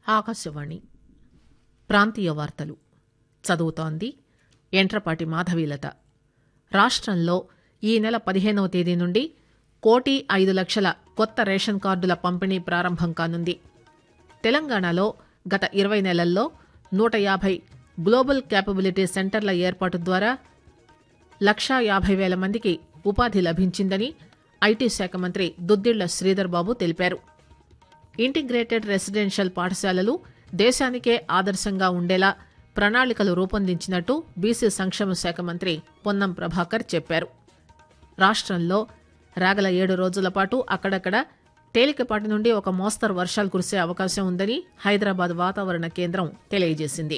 ఆకాశవాణి ప్రాంతీయ వార్తలు చదువుతోంది ఎంట్రపాటి మాధవీలత రాష్టంలో ఈ నెల పదిహేనవ తేదీ నుండి కోటి ఐదు లక్షల కొత్త రేషన్ కార్డుల పంపిణీ ప్రారంభం కానుంది తెలంగాణలో గత ఇరవై నెలల్లో నూట యాభై గ్లోబల్ క్యాపబిలిటీ సెంటర్ల ఏర్పాటు ద్వారా లక్షా యాభై వేల మందికి ఉపాధి లభించిందని ఐటీ శాఖ మంత్రి దుద్దిళ్ల శ్రీధర్ బాబు తెలిపారు ఇంటిగ్రేటెడ్ రెసిడెన్షియల్ పాఠశాలలు దేశానికే ఆదర్శంగా ఉండేలా ప్రణాళికలు రూపొందించినట్టు బీసీ సంక్షేమ శాఖ మంత్రి పొన్నం ప్రభాకర్ చెప్పారు రాష్టంలో రాగల ఏడు రోజుల పాటు అక్కడక్కడ తేలికపాటి నుండి ఒక మోస్తరు వర్షాలు కురిసే అవకాశం ఉందని హైదరాబాద్ వాతావరణ కేంద్రం తెలియజేసింది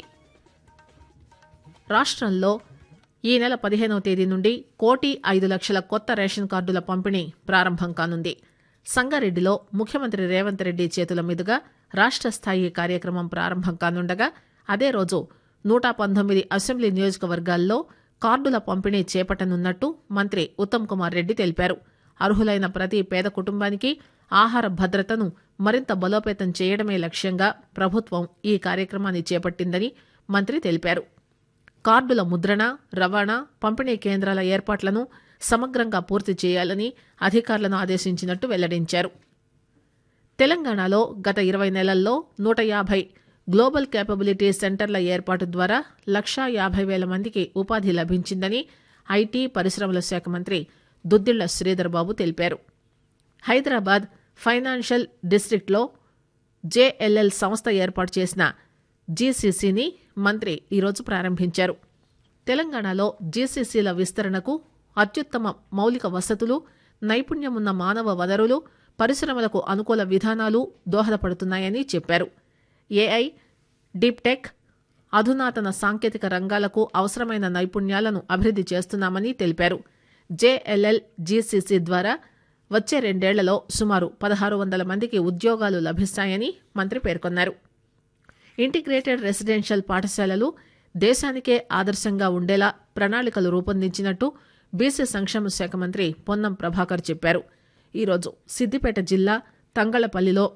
రాష్టంలో ఈ నెల పదిహేనవ తేదీ నుండి కోటి ఐదు లక్షల కొత్త రేషన్ కార్డుల పంపిణీ ప్రారంభం కానుంది సంగారెడ్డిలో ముఖ్యమంత్రి రేవంత్ రెడ్డి చేతుల మీదుగా రాష్ట స్థాయి కార్యక్రమం ప్రారంభం కానుండగా అదే రోజు నూట పంతొమ్మిది అసెంబ్లీ నియోజకవర్గాల్లో కార్డుల పంపిణీ చేపట్టనున్నట్టు మంత్రి ఉత్తమ్ కుమార్ రెడ్డి తెలిపారు అర్హులైన ప్రతి పేద కుటుంబానికి ఆహార భద్రతను మరింత బలోపేతం చేయడమే లక్ష్యంగా ప్రభుత్వం ఈ కార్యక్రమాన్ని చేపట్టిందని మంత్రి తెలిపారు కార్డుల ముద్రణ రవాణా పంపిణీ కేంద్రాల ఏర్పాట్లను సమగ్రంగా పూర్తి చేయాలని అధికారులను ఆదేశించినట్టు వెల్లడించారు తెలంగాణలో గత ఇరవై నెలల్లో నూట యాభై గ్లోబల్ కేపబిలిటీ సెంటర్ల ఏర్పాటు ద్వారా లక్షా యాభై వేల మందికి ఉపాధి లభించిందని ఐటీ పరిశ్రమల శాఖ మంత్రి దుద్దిళ్ల శ్రీధర్ బాబు తెలిపారు హైదరాబాద్ ఫైనాన్షియల్ డిస్టిక్ట్లో జేఎల్ఎల్ సంస్థ ఏర్పాటు చేసిన జీసీసీని మంత్రి ఈరోజు ప్రారంభించారు తెలంగాణలో జీసీసీల విస్తరణకు అత్యుత్తమ మౌలిక వసతులు నైపుణ్యమున్న మానవ వనరులు పరిశ్రమలకు అనుకూల విధానాలు దోహదపడుతున్నాయని చెప్పారు ఏఐ డీప్ టెక్ అధునాతన సాంకేతిక రంగాలకు అవసరమైన నైపుణ్యాలను అభివృద్ది చేస్తున్నామని తెలిపారు జేఎల్ఎల్ జీసీసీ ద్వారా వచ్చే రెండేళ్లలో సుమారు పదహారు వందల మందికి ఉద్యోగాలు లభిస్తాయని మంత్రి పేర్కొన్నారు ఇంటిగ్రేటెడ్ రెసిడెన్షియల్ పాఠశాలలు దేశానికే ఆదర్శంగా ఉండేలా ప్రణాళికలు రూపొందించినట్టు బీసీ సంక్షేమ శాఖ మంత్రి పొన్నం ప్రభాకర్ చెప్పారు ఈరోజు సిద్దిపేట జిల్లా తంగళపల్లిలో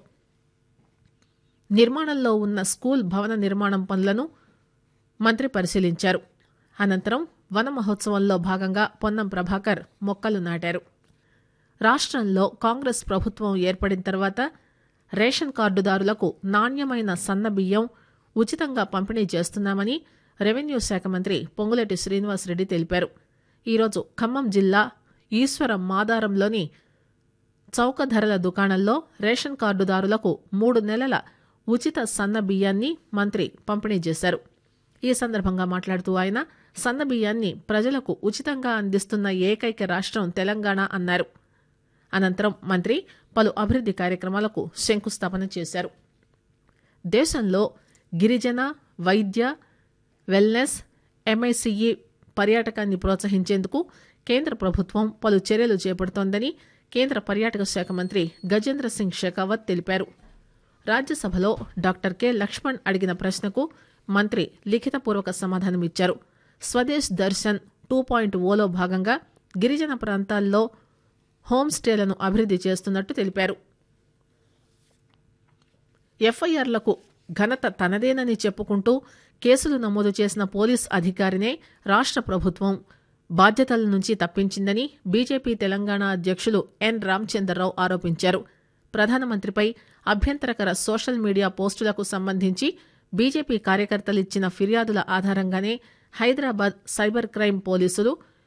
నిర్మాణంలో ఉన్న స్కూల్ భవన నిర్మాణం పనులను మంత్రి పరిశీలించారు అనంతరం వన మహోత్సవంలో భాగంగా పొన్నం ప్రభాకర్ మొక్కలు నాటారు రాష్టంలో కాంగ్రెస్ ప్రభుత్వం ఏర్పడిన తర్వాత రేషన్ కార్డుదారులకు నాణ్యమైన సన్న బియ్యం ఉచితంగా పంపిణీ చేస్తున్నామని రెవెన్యూ శాఖ మంత్రి పొంగులేటి శ్రీనివాసరెడ్డి తెలిపారు ఈరోజు ఖమ్మం జిల్లా ఈశ్వర మాదారంలోని చౌక ధరల దుకాణంలో రేషన్ కార్డుదారులకు మూడు నెలల ఉచిత సన్న బియ్యాన్ని మంత్రి పంపిణీ చేశారు ఈ సందర్భంగా మాట్లాడుతూ ఆయన సన్న బియ్యాన్ని ప్రజలకు ఉచితంగా అందిస్తున్న ఏకైక రాష్ట్రం తెలంగాణ అన్నారు అనంతరం మంత్రి పలు అభివృద్ది కార్యక్రమాలకు శంకుస్థాపన చేశారు దేశంలో గిరిజన వైద్య వెల్నెస్ ఎంఐసిఈ పర్యాటకాన్ని ప్రోత్సహించేందుకు కేంద్ర ప్రభుత్వం పలు చర్యలు చేపడుతోందని కేంద్ర పర్యాటక శాఖ మంత్రి గజేంద్ర సింగ్ షెకావత్ తెలిపారు రాజ్యసభలో డాక్టర్ కె లక్ష్మణ్ అడిగిన ప్రశ్నకు మంత్రి లిఖితపూర్వక సమాధానమిచ్చారు స్వదేశ్ దర్శన్ టూ పాయింట్ ఓలో భాగంగా గిరిజన ప్రాంతాల్లో హోం స్టేలను అభివృద్ది చేస్తున్నట్టు తెలిపారు ఎఫ్ఐఆర్లకు ఘనత తనదేనని చెప్పుకుంటూ కేసులు నమోదు చేసిన పోలీస్ అధికారినే రాష్ట ప్రభుత్వం బాధ్యతల నుంచి తప్పించిందని బీజేపీ తెలంగాణ అధ్యక్షులు ఎన్ రామచంద్రరావు ఆరోపించారు ప్రధానమంత్రిపై అభ్యంతరకర సోషల్ మీడియా పోస్టులకు సంబంధించి బీజేపీ కార్యకర్తలిచ్చిన ఫిర్యాదుల ఆధారంగానే హైదరాబాద్ సైబర్ క్రైమ్ పోలీసులు